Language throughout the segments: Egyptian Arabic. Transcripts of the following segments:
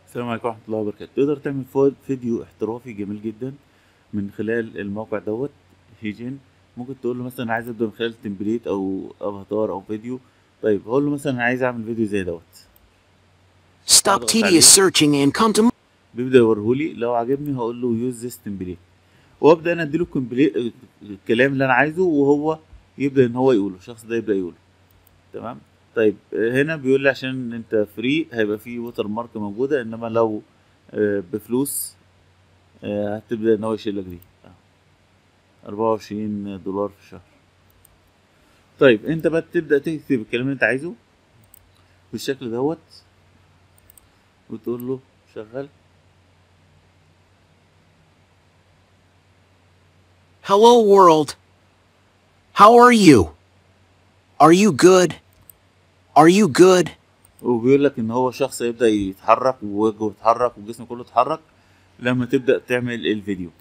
السلام عليكم ورحمة الله وبركاته تقدر تعمل فو- فيديو احترافي جميل جدا من خلال الموقع دوت هيجين ممكن تقول له مثلا عايز ابدا من خلال تمبليت او افاتار او فيديو طيب هقول له مثلا عايز اعمل فيديو زي دوت Stop Hello, tedious searching and come to بيبدا يوريهولي لو عجبني هقول له يوز ذيس تمبليت وابدا انا اديله الكمبليت الكلام اللي انا عايزه وهو يبدا ان هو يقوله الشخص ده يبدا يقوله تمام طيب آه، هنا بيقول لي عشان انت فري هيبقى فيه ووتر مارك موجوده انما لو آه، بفلوس آه، هتبدا ان هو يشيلك دي أربعة وعشرين دولار في الشهر طيب انت بقى تبدا تكتب الكلام اللي انت عايزه بالشكل دوت وتقول له شغل Hello world. How are you? Are you good? Are you good? وبيقول لك ان هو شخص يبدا يتحرك ووجهه يتحرك وجسمه كله يتحرك لما تبدا تعمل الفيديو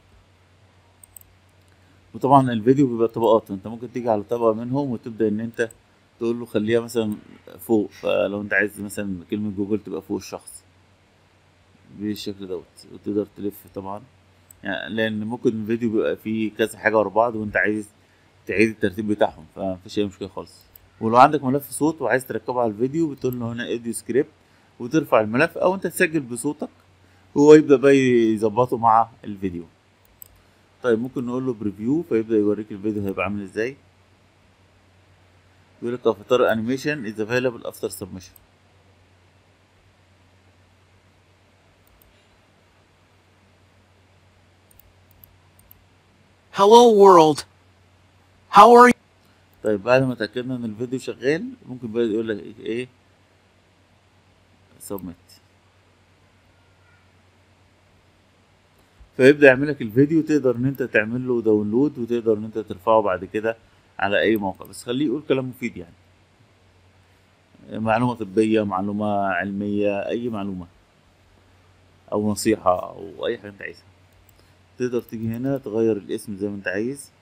وطبعا الفيديو بيبقى طبقات انت ممكن تيجي على طبقه منهم وتبدا ان انت تقول له خليها مثلا فوق فلو انت عايز مثلا كلمه جوجل تبقى فوق الشخص بالشكل دوت وتقدر تلف طبعا يعني لان ممكن الفيديو بيبقى فيه كذا حاجه ورا بعض وانت عايز تعيد الترتيب بتاعهم فمفيش اي مشكله خالص ولو عندك ملف صوت وعايز تركبه على الفيديو بتقول له هنا ايديو سكريبت وترفع الملف او انت تسجل بصوتك وهو يبدا بقى يظبطه مع الفيديو طيب ممكن نقول له بريفيو فيبدا يوريك الفيديو هيبقى عامل ازاي بيقول لك افاتار انيميشن از افيلابل افتر سبمشن Hello world. How are you? طيب بعد ما اتاكدنا ان الفيديو شغال ممكن بقى يقول لك ايه سبميت فيبدا يعمل لك الفيديو تقدر ان انت تعمل له داونلود وتقدر ان انت ترفعه بعد كده على اي موقع بس خليه يقول كلام مفيد يعني معلومة طبية معلومة علمية أي معلومة أو نصيحة أو أي حاجة أنت عايزها تقدر تيجي هنا تغير الاسم زي ما أنت عايز